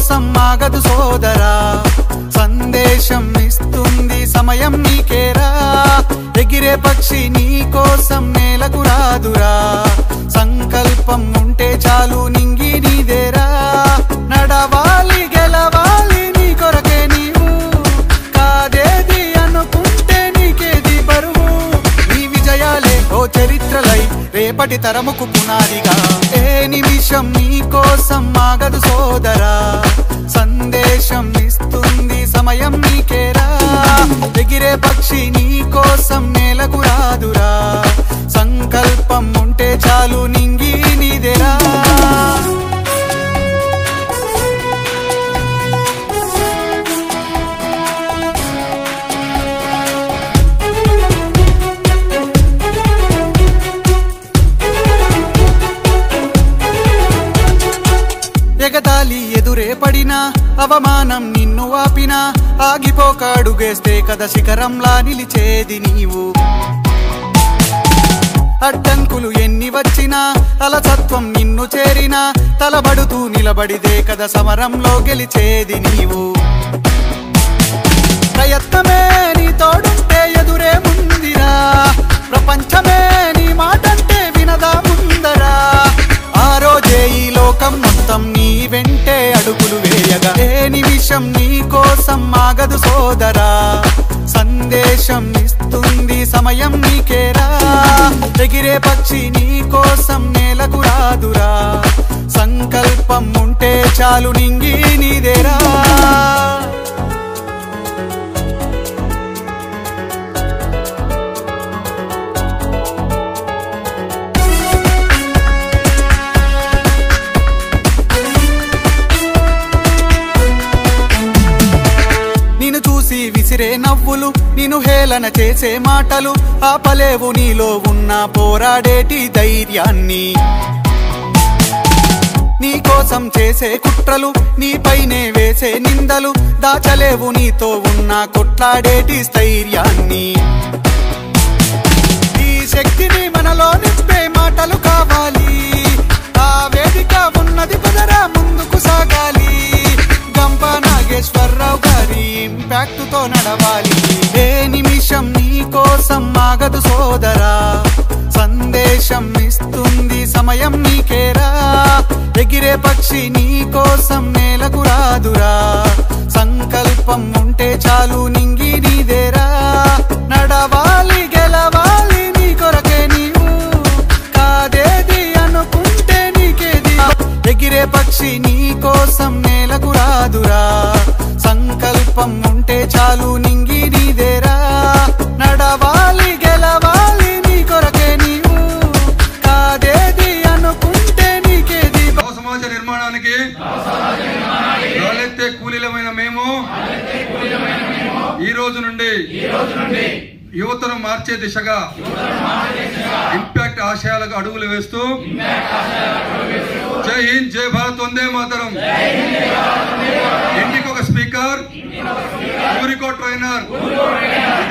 కోసం ఆగదు సోదరా సందేశం ఇస్తుంది సమయం నీకేరా ఎగిరే పక్షి నీ కోసం నేలకు రాదురా సంకల్పం ఉంటే చాలు నింగి నీదేరా నడవాలి గెలవాలి నీ కొరకే నీవు కాదేది అనుకుంటే నీకేది బరువు నీ విజయాలే ఓ చరిత్రలై రేపటి తరముకు పునాదిగా ఏ నిమిషం నీ కోసం ఆగదు సోదరా సందేశం ఇస్తుంది సమయం నీకేరా ఎగిరే పక్షి నీ కోసం నేలకు రాదురా సంకల్పం ఉంటే చాలు నింగి నీదేరా ఎగతాళి ఎదురే పడినా అవమానం నిన్ను ఆపినా ఆగిపోక అడుగేస్తే కదా శిఖరంలా నిలిచేది నీవు అడ్డంకులు ఎన్ని వచ్చినా అలసత్వం నిన్ను చేరినా తలబడుతూ నిలబడిదే కదా సమరంలో గెలిచేది నీవు ప్రయత్నమే నీ తోడుంటే ఎదురే ముందిరా ప్రపంచమే నీ మాటంటే వినదా ముందరా ఆ రోజే ఈ లోకం మొత్తం నీ వెంటే అడుగులు వేయగా ఏ నిమిషం నీ కోసం ఆగదు సోదరా సందేశం ఇస్తుంది సమయం నీకేరా ఎగిరే పక్షి నీ కోసం నేలకు రాదురా సంకల్పం ఉంటే చాలు నింగి నీదేరా నిన్ను చూసి విసిరే నవ్వులు నిన్ను హేళన చేసే మాటలు ఆపలేవు నీలో ఉన్న పోరాడేటి ధైర్యాన్ని నీ కోసం చేసే కుట్రలు నీపైనే వేసే నిందలు దాచలేవు నీతో ఉన్న కొట్లాడేటి స్థైర్యాన్ని ఈ శక్తిని మనలో నింపే మాటలు కావాలి ఆ వేదిక ఉన్నది కుదరా ముందుకు సాగాలి గంప నాగేశ్వరరావు గారి ఇంపాక్ట్ తో నడవాలి ఏ నిమిషం నీ కోసం ఆగదు సోదరా సందేశం ఇస్తుంది సమయం నీకేరా ఎగిరే పక్షి నీ కోసం నేలకు రాదురా సంకల్పం ఉంటే చాలు నింగి నీదేరా నడవాలి గెలవాలి నీ కొరకే నీవు కాదేది అనుకుంటే నీకేది ఎగిరే పక్షి నీ కోసం నేలకు రాదురా సంకల్పం ఉంటే చాలు నింగి నీదేరా నడవాలి గెలవాలి నీ కొరకే నీవు కాదేది అనుకుంటే నీకేది నవ సమాజ నిర్మాణానికి రాలెత్తే కూలీలమైన మేము ఈ రోజు నుండి యువతను మార్చే దిశగా ఇంపాక్ట్ ఆశయాలకు అడుగులు వేస్తూ జై హింద్ జై భారత్ వందే మాతరం ఇంటికి ఒక స్పీకర్ ఊరికో ట్రైనర్